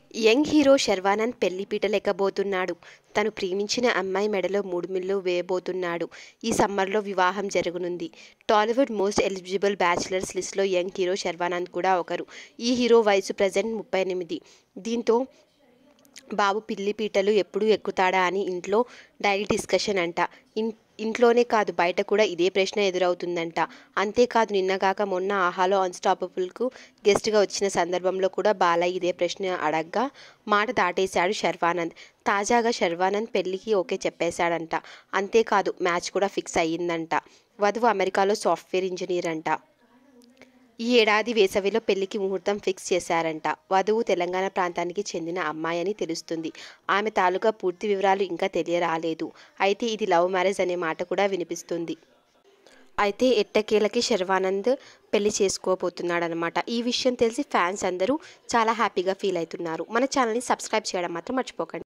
young hero Sharwanand పెళ్లి పీటలెక్కబోతున్నాడు తను ప్రేమించిన అమ్మాయి మెడలో మూడు మిల్లు వేయబోతున్నాడు ఈ సమ్మర్లో వివాహం జరగనుంది టాలీవుడ్ మోస్ట్ ఎలిజిబుల్ బ్యాచిలర్స్ లిస్ట్లో యంగ్ హీరో శర్వానంద్ కూడా ఒకరు ఈ హీరో వయసు ప్రజెంట్ ముప్పై ఎనిమిది దీంతో బాబు పిల్లి పీటలు ఎప్పుడు ఎక్కుతాడా అని ఇంట్లో డైలీ డిస్కషన్ అంట ఇన్ ఇంట్లోనే కాదు బయట కూడా ఇదే ప్రశ్న ఎదురవుతుందంట అంతేకాదు నిన్నగాక మొన్న ఆహాలో అన్స్టాపబుల్కు గెస్ట్గా వచ్చిన సందర్భంలో కూడా బాలయ్య ఇదే ప్రశ్న అడగ్గా మాట దాటేశాడు శర్వానంద్ తాజాగా శర్వానంద్ పెళ్లికి ఓకే చెప్పేశాడంట అంతేకాదు మ్యాచ్ కూడా ఫిక్స్ అయ్యిందంట వధువు అమెరికాలో సాఫ్ట్వేర్ ఇంజనీర్ అంట ఈ ఏడాది వేసవిలో పెళ్లికి ముహూర్తం ఫిక్స్ చేశారంట వధువు తెలంగాణ ప్రాంతానికి చెందిన అమ్మాయి అని తెలుస్తుంది ఆమె తాలూకా పూర్తి వివరాలు ఇంకా తెలియరాలేదు అయితే ఇది లవ్ మ్యారేజ్ అనే మాట కూడా వినిపిస్తుంది అయితే ఎట్టకేలకి శర్వానంద్ పెళ్లి చేసుకోబోతున్నాడనమాట ఈ విషయం తెలిసి ఫ్యాన్స్ అందరూ చాలా హ్యాపీగా ఫీల్ అవుతున్నారు మన ఛానల్ని సబ్స్క్రైబ్ చేయడం మాత్రం మర్చిపోకండి